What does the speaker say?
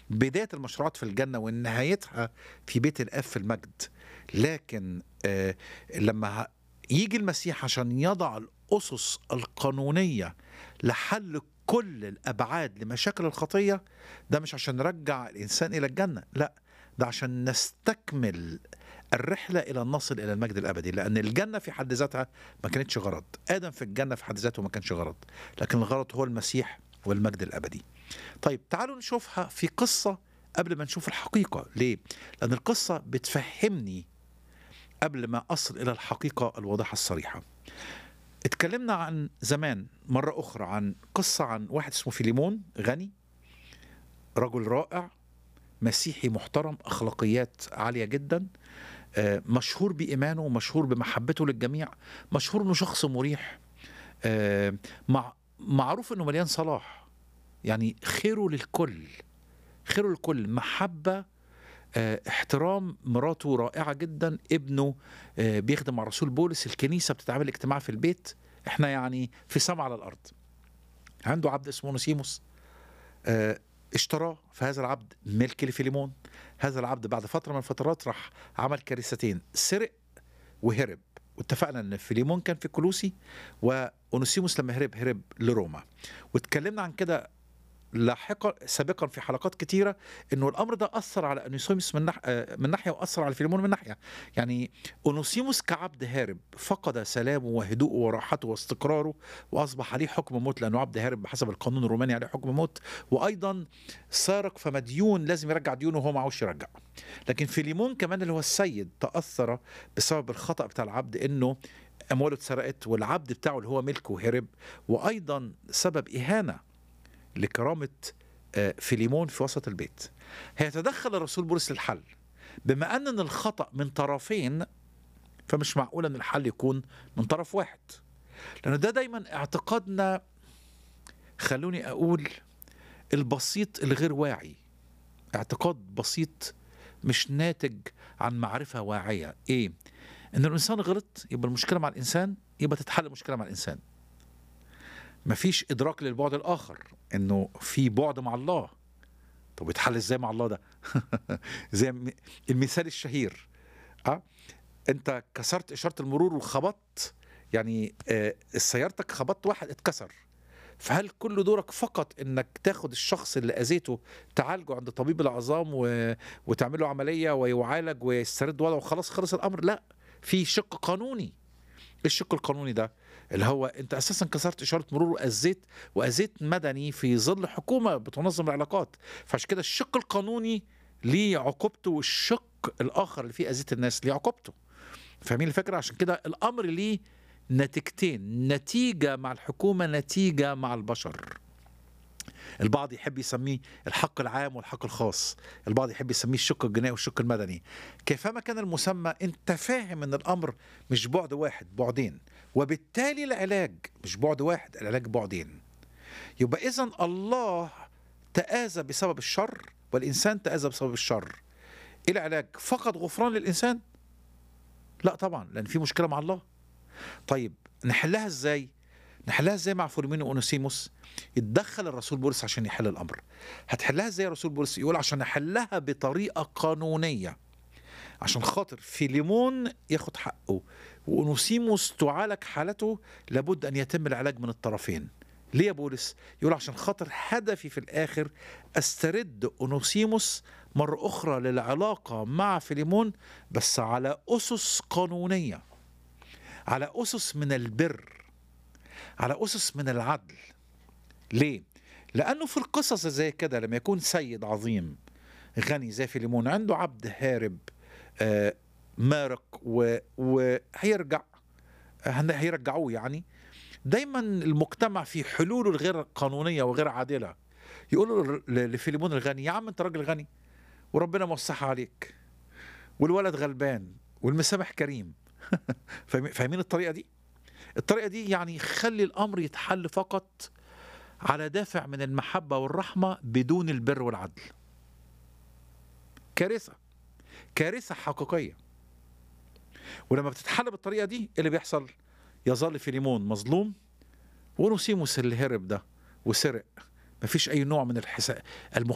بداية المشروعات في الجنة ونهايتها في بيت الآب في المجد لكن آه لما ه- يجي المسيح عشان يضع الأسس القانونية لحل كل الأبعاد لمشاكل الخطية ده مش عشان نرجع الإنسان إلى الجنة لا ده عشان نستكمل الرحلة إلى أن نصل إلى المجد الأبدي لأن الجنة في حد ذاتها ما كانتش غرض آدم في الجنة في حد ذاته ما كانش غرض لكن الغرض هو المسيح والمجد الأبدي طيب تعالوا نشوفها في قصة قبل ما نشوف الحقيقة ليه؟ لأن القصة بتفهمني قبل ما أصل إلى الحقيقة الواضحة الصريحة اتكلمنا عن زمان مرة أخرى عن قصة عن واحد اسمه فيليمون غني رجل رائع مسيحي محترم أخلاقيات عالية جدا آه، مشهور بإيمانه ومشهور بمحبته للجميع مشهور أنه شخص مريح آه، مع معروف أنه مليان صلاح يعني خيره للكل خيره للكل محبة آه، احترام مراته رائعة جدا ابنه آه، بيخدم مع رسول بولس الكنيسة بتتعمل اجتماع في البيت احنا يعني في سما على الأرض عنده عبد اسمه نسيموس آه، اشتراه فهذا العبد ملك لفيليمون هذا العبد بعد فترة من الفترات راح عمل كارثتين سرق وهرب واتفقنا ان فيليمون كان في كولوسي واونوسيموس لما هرب هرب لروما واتكلمنا عن كده لاحقا سابقا في حلقات كتيره انه الامر ده اثر على اونوسيموس من نح... آه، من ناحيه واثر على فيليمون من ناحيه يعني اونوسيموس كعبد هارب فقد سلامه وهدوءه وراحته واستقراره واصبح عليه حكم موت لانه عبد هارب بحسب القانون الروماني عليه حكم موت وايضا سارق فمديون لازم يرجع ديونه وهو معهوش يرجع لكن فيليمون كمان اللي هو السيد تاثر بسبب الخطا بتاع العبد انه امواله اتسرقت والعبد بتاعه اللي هو ملكه هرب وايضا سبب اهانه لكرامه آه، فيليمون في وسط البيت هيتدخل الرسول بولس للحل بما ان إن الخطا من طرفين فمش معقول ان الحل يكون من طرف واحد لان ده دايما اعتقادنا خلوني اقول البسيط الغير واعي اعتقاد بسيط مش ناتج عن معرفه واعيه ايه ان الانسان غلط يبقى المشكله مع الانسان يبقى تتحل المشكله مع الانسان مفيش ادراك للبعد الاخر انه في بعد مع الله طب يتحل ازاي مع الله ده زي م- المثال الشهير اه انت كسرت اشاره المرور وخبطت يعني آه سيارتك خبطت واحد اتكسر فهل كل دورك فقط انك تاخد الشخص اللي اذيته تعالجه عند طبيب العظام و... وتعمل له عمليه ويعالج ويسترد وضعه وخلاص خلص الامر لا في شق قانوني ايه الشق القانوني ده اللي هو انت اساسا كسرت اشاره مرور واذيت واذيت مدني في ظل حكومه بتنظم العلاقات فعشان كده الشق القانوني ليه عقوبته والشق الاخر اللي فيه اذيه الناس ليه عقوبته فاهمين الفكره عشان كده الامر ليه نتيجتين نتيجه مع الحكومه نتيجه مع البشر البعض يحب يسميه الحق العام والحق الخاص البعض يحب يسميه الشق الجنائي والشق المدني كيفما كان المسمى انت فاهم ان الامر مش بعد واحد بعدين وبالتالي العلاج مش بعد واحد العلاج بعدين يبقى اذا الله تآذى بسبب الشر والانسان تآذى بسبب الشر ايه العلاج فقط غفران للانسان لا طبعا لان في مشكله مع الله طيب نحلها ازاي نحلها ازاي مع فورمين واونوسيموس يتدخل الرسول بولس عشان يحل الامر هتحلها ازاي يا رسول بولس يقول عشان احلها بطريقه قانونيه عشان خاطر فيليمون ياخد حقه واونوسيموس تعالج حالته لابد ان يتم العلاج من الطرفين ليه يا بولس يقول عشان خاطر هدفي في الاخر استرد اونوسيموس مرة أخرى للعلاقة مع فيليمون بس على أسس قانونية على أسس من البر على أسس من العدل ليه؟ لأنه في القصص زي كده لما يكون سيد عظيم غني زي فيليمون عنده عبد هارب آه، مارق و- وهيرجع هن- هيرجعوه يعني دايما المجتمع في حلوله الغير قانونية وغير عادلة يقولوا ل- لفيليمون الغني يا عم انت راجل غني وربنا موسعها عليك والولد غلبان والمسامح كريم فاهمين فاهمين الطريقة دي؟ الطريقة دي يعني خلي الأمر يتحل فقط على دافع من المحبة والرحمة بدون البر والعدل كارثة كارثة حقيقية ولما بتتحل بالطريقة دي إيه اللي بيحصل يظل فيليمون مظلوم ونسيموس اللي هرب ده وسرق مفيش أي نوع من الحساب